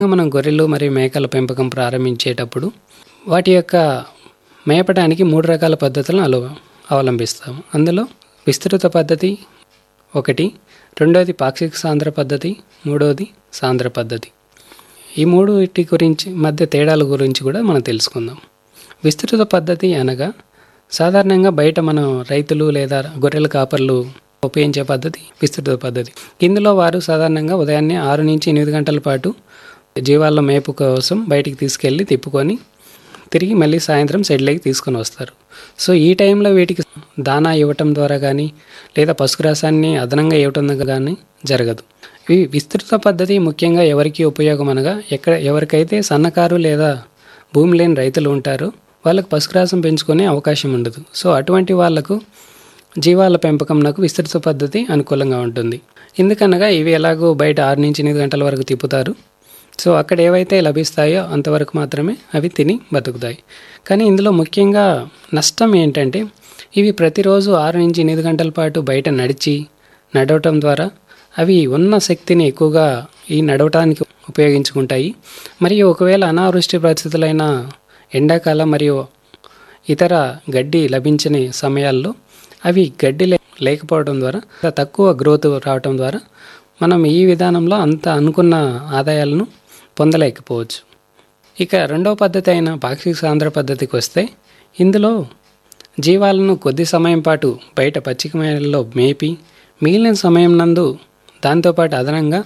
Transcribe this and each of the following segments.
మనం గొర్రెలు మరియు మేకల పెంపకం ప్రారంభించేటప్పుడు వాటి యొక్క మేపడానికి మూడు రకాల పద్ధతులను అలు అవలంబిస్తాము అందులో విస్తృత పద్ధతి ఒకటి రెండోది పాక్షిక సాంద్ర పద్ధతి మూడోది సాంద్ర పద్ధతి ఈ మూడు వీటి గురించి మధ్య తేడాల గురించి కూడా మనం తెలుసుకుందాం విస్తృత పద్ధతి అనగా సాధారణంగా బయట మనం రైతులు లేదా గొర్రెల కాపర్లు ఉపయోగించే పద్ధతి విస్తృత పద్ధతి ఇందులో వారు సాధారణంగా ఉదయాన్నే ఆరు నుంచి ఎనిమిది గంటల పాటు జీవాల మేపు కోసం బయటికి తీసుకెళ్ళి తిప్పుకొని తిరిగి మళ్ళీ సాయంత్రం షెడ్లోకి తీసుకొని వస్తారు సో ఈ టైంలో వీటికి దానా ఇవ్వటం ద్వారా కానీ లేదా పశుగ్రాసాన్ని అదనంగా ఇవ్వటం కానీ జరగదు ఈ విస్తృత పద్ధతి ముఖ్యంగా ఎవరికి ఉపయోగం అనగా ఎక్కడ ఎవరికైతే సన్నకారు లేదా భూమి లేని రైతులు ఉంటారో వాళ్ళకు పశుగ్రాసం పెంచుకునే అవకాశం ఉండదు సో అటువంటి వాళ్లకు జీవాల పెంపకం నాకు విస్తృత పద్ధతి అనుకూలంగా ఉంటుంది ఎందుకనగా ఇవి ఎలాగో బయట ఆరు నుంచి ఎనిమిది గంటల వరకు తిప్పుతారు సో అక్కడ ఏవైతే లభిస్తాయో అంతవరకు మాత్రమే అవి తిని బతుకుతాయి కానీ ఇందులో ముఖ్యంగా నష్టం ఏంటంటే ఇవి ప్రతిరోజు ఆరు నుంచి ఎనిమిది గంటల పాటు బయట నడిచి నడవటం ద్వారా అవి ఉన్న శక్తిని ఎక్కువగా ఈ నడవటానికి ఉపయోగించుకుంటాయి మరియు ఒకవేళ అనావృష్టి పరిస్థితులైన ఎండాకాలం మరియు ఇతర గడ్డి లభించని సమయాల్లో అవి గడ్డి లే లేకపోవడం ద్వారా తక్కువ గ్రోత్ రావటం ద్వారా మనం ఈ విధానంలో అంత అనుకున్న ఆదాయాలను పొందలేకపోవచ్చు ఇక రెండవ పద్ధతి అయిన పాక్షిక సాంద్ర పద్ధతికి వస్తే ఇందులో జీవాలను కొద్ది సమయం పాటు బయట పచ్చిక మేడల్లో మేపి మిగిలిన సమయం నందు దాంతోపాటు అదనంగా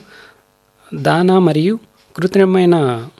దానా మరియు కృత్రిమమైన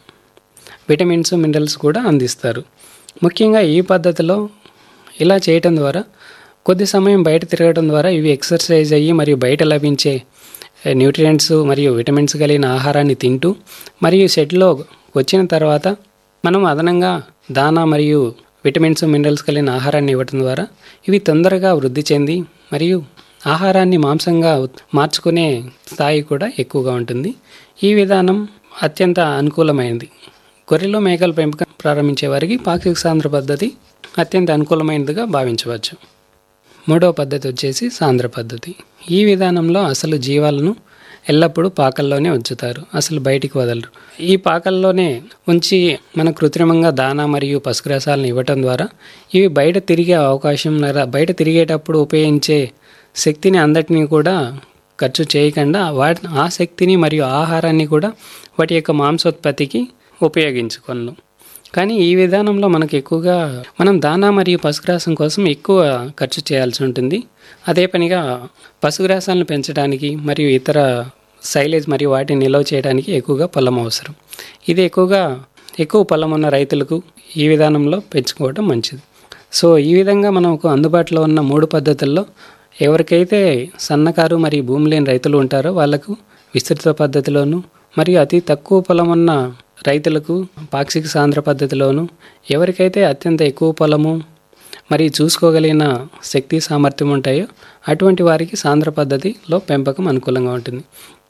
విటమిన్స్ మినరల్స్ కూడా అందిస్తారు ముఖ్యంగా ఈ పద్ధతిలో ఇలా చేయటం ద్వారా కొద్ది సమయం బయట తిరగడం ద్వారా ఇవి ఎక్సర్సైజ్ అయ్యి మరియు బయట లభించే న్యూట్రియంట్స్ మరియు విటమిన్స్ కలిగిన ఆహారాన్ని తింటూ మరియు షెడ్లో వచ్చిన తర్వాత మనం అదనంగా దానా మరియు విటమిన్స్ మినరల్స్ కలిగిన ఆహారాన్ని ఇవ్వటం ద్వారా ఇవి తొందరగా వృద్ధి చెంది మరియు ఆహారాన్ని మాంసంగా మార్చుకునే స్థాయి కూడా ఎక్కువగా ఉంటుంది ఈ విధానం అత్యంత అనుకూలమైనది గొర్రెలు మేకల పెంపకం ప్రారంభించే వారికి పాక్షిక సాంద్ర పద్ధతి అత్యంత అనుకూలమైనదిగా భావించవచ్చు మూడవ పద్ధతి వచ్చేసి సాంద్ర పద్ధతి ఈ విధానంలో అసలు జీవాలను ఎల్లప్పుడూ పాకల్లోనే ఉంచుతారు అసలు బయటికి వదలరు ఈ పాకల్లోనే ఉంచి మన కృత్రిమంగా దానా మరియు పశుగ్రాసాలను ఇవ్వటం ద్వారా ఇవి బయట తిరిగే అవకాశం లేదా బయట తిరిగేటప్పుడు ఉపయోగించే శక్తిని అందటినీ కూడా ఖర్చు చేయకుండా వాటి ఆ శక్తిని మరియు ఆహారాన్ని కూడా వాటి యొక్క మాంసోత్పత్తికి ఉపయోగించుకోను కానీ ఈ విధానంలో మనకు ఎక్కువగా మనం దానా మరియు పశుగ్రాసం కోసం ఎక్కువ ఖర్చు చేయాల్సి ఉంటుంది అదే పనిగా పశుగ్రాసాలను పెంచడానికి మరియు ఇతర సైలేజ్ మరియు వాటిని నిల్వ చేయడానికి ఎక్కువగా పొలం అవసరం ఇది ఎక్కువగా ఎక్కువ పొలం ఉన్న రైతులకు ఈ విధానంలో పెంచుకోవడం మంచిది సో ఈ విధంగా మనకు అందుబాటులో ఉన్న మూడు పద్ధతుల్లో ఎవరికైతే సన్నకారు మరియు భూమి లేని రైతులు ఉంటారో వాళ్లకు విస్తృత పద్ధతిలోను మరియు అతి తక్కువ పొలం ఉన్న రైతులకు పాక్షిక సాంద్ర పద్ధతిలోను ఎవరికైతే అత్యంత ఎక్కువ పొలము మరియు చూసుకోగలిగిన శక్తి సామర్థ్యం ఉంటాయో అటువంటి వారికి సాంద్ర పద్ధతిలో పెంపకం అనుకూలంగా ఉంటుంది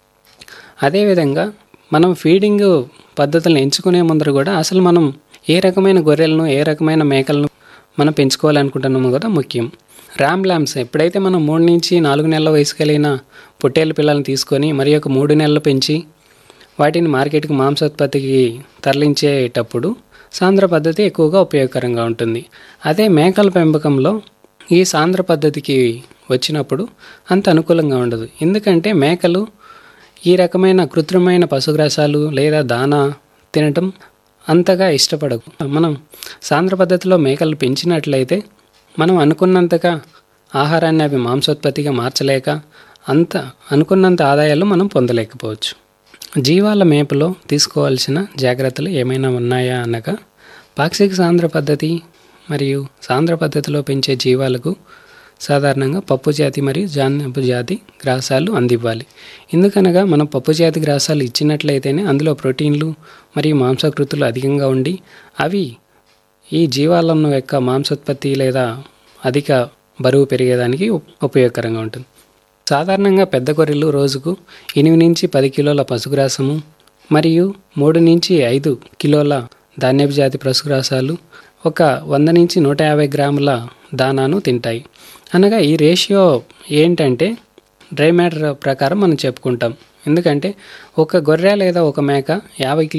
అదేవిధంగా మనం ఫీడింగ్ పద్ధతులను ఎంచుకునే ముందర కూడా అసలు మనం ఏ రకమైన గొర్రెలను ఏ రకమైన మేకలను మనం పెంచుకోవాలనుకుంటున్నామో కూడా ముఖ్యం ర్యామ్ ల్యాంప్స్ ఎప్పుడైతే మనం మూడు నుంచి నాలుగు నెలల వయసు కలిగిన పొట్టేళ్ళ పిల్లల్ని తీసుకొని మరి ఒక మూడు నెలలు పెంచి వాటిని మార్కెట్కి మాంసోత్పత్తికి తరలించేటప్పుడు సాంద్ర పద్ధతి ఎక్కువగా ఉపయోగకరంగా ఉంటుంది అదే మేకల పెంపకంలో ఈ సాంద్ర పద్ధతికి వచ్చినప్పుడు అంత అనుకూలంగా ఉండదు ఎందుకంటే మేకలు ఈ రకమైన కృత్రిమైన పశుగ్రాసాలు లేదా దానా తినటం అంతగా ఇష్టపడకు మనం సాంద్ర పద్ధతిలో మేకలు పెంచినట్లయితే మనం అనుకున్నంతగా ఆహారాన్ని అవి మాంసోత్పత్తిగా మార్చలేక అంత అనుకున్నంత ఆదాయాలు మనం పొందలేకపోవచ్చు జీవాల మేపులో తీసుకోవాల్సిన జాగ్రత్తలు ఏమైనా ఉన్నాయా అనగా పాక్షిక సాంద్ర పద్ధతి మరియు సాంద్ర పద్ధతిలో పెంచే జీవాలకు సాధారణంగా పప్పు జాతి మరియు జానపు జాతి గ్రాసాలు అందివ్వాలి ఎందుకనగా మనం పప్పు జాతి గ్రాసాలు ఇచ్చినట్లయితేనే అందులో ప్రోటీన్లు మరియు మాంసకృతులు అధికంగా ఉండి అవి ఈ జీవాలను యొక్క మాంసోత్పత్తి లేదా అధిక బరువు పెరిగేదానికి ఉపయోగకరంగా ఉంటుంది సాధారణంగా పెద్ద గొర్రెలు రోజుకు ఎనిమిది నుంచి పది కిలోల పశుగ్రాసము మరియు మూడు నుంచి ఐదు కిలోల ధాన్యపు జాతి పశుగ్రాసాలు ఒక వంద నుంచి నూట యాభై గ్రాముల దానాను తింటాయి అనగా ఈ రేషియో ఏంటంటే డ్రై మ్యాటర్ ప్రకారం మనం చెప్పుకుంటాం ఎందుకంటే ఒక గొర్రె లేదా ఒక మేక యాభై